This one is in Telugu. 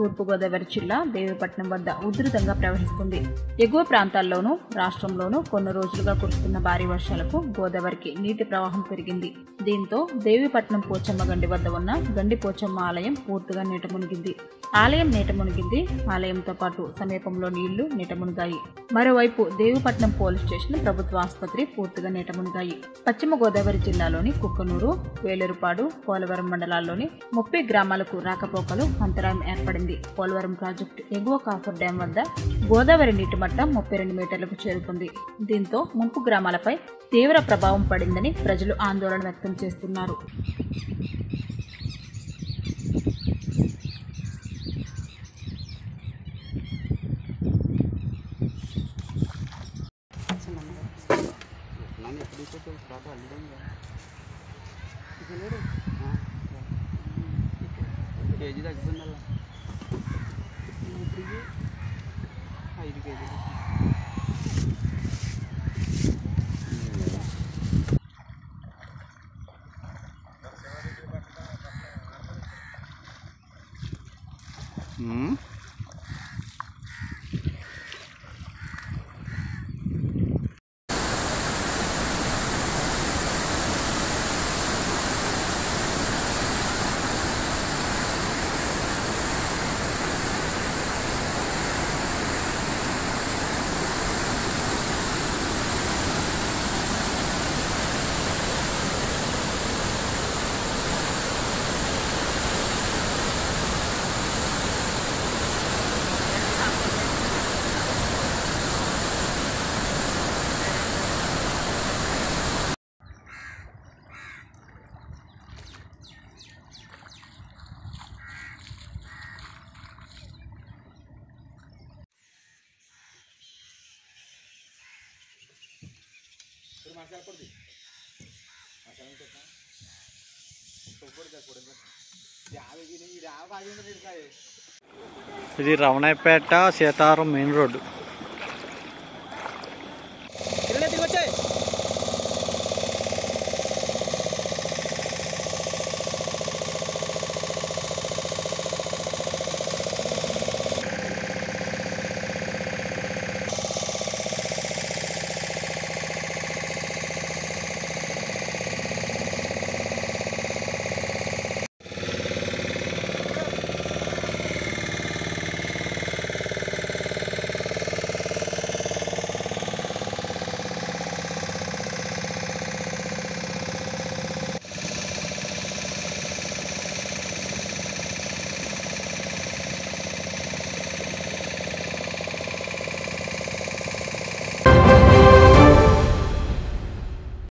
తూర్పుగోదావరి జిల్లా దేవీపట్నం వద్ద ఉధృతంగా ప్రవహిస్తుంది ఎగువ ప్రాంతాల్లోనూ రాష్ట్రంలోనూ కొన్ని రోజులుగా కురుస్తున్న భారీ వర్షాలకు గోదావరికి నీటి ప్రవాహం పెరిగింది దీంతో దేవీపట్నం పోచమ్మ గండి వద్ద ఉన్న గండి పోచమ్మ ఆలయం పూర్తిగా నీట మునిగింది ఆలయం నీట మునిగింది ఆలయంతో పాటు సమీపంలో నీళ్లు నీట మునిగాయి మరోవైపు దేవీపట్నం పోలీస్ స్టేషన్ ప్రభుత్వ ఆసుపత్రి పూర్తిగా నీట మునిగాయి పశ్చిమ గోదావరి జిల్లాలోని కుక్కనూరు వేలేరుపాడు పోలవరం మండలాల్లోని ముప్పై గ్రామాలకు రాకపోకలు అంతరాయం ఏర్పడింది పోలవరం ప్రాజెక్టు ఎగువ కాఫర్ డ్యాం వద్ద గోదావరి నీటి మట్టం ముప్పై రెండు మీటర్లకు చేరుకుంది దీంతో ముంపు గ్రామాలపై తీవ్ర ప్రభావం పడిందని ప్రజలు ఆందోళన వ్యక్తం చేస్తున్నారు ನಾನು ಎಪ್ಪಡಿ ಕೊಟ್ಟು ಸ್ಟಾರ್ಟ್ ಅಲ್ಲಿಂದ ಕೆ ಜಿ ತಗ್ಗಿಂದಲ್ಲ ಐದು ಕೆ ಜಿ ఇది రమణాయపేట సీతారం మెయిన్ రోడ్డు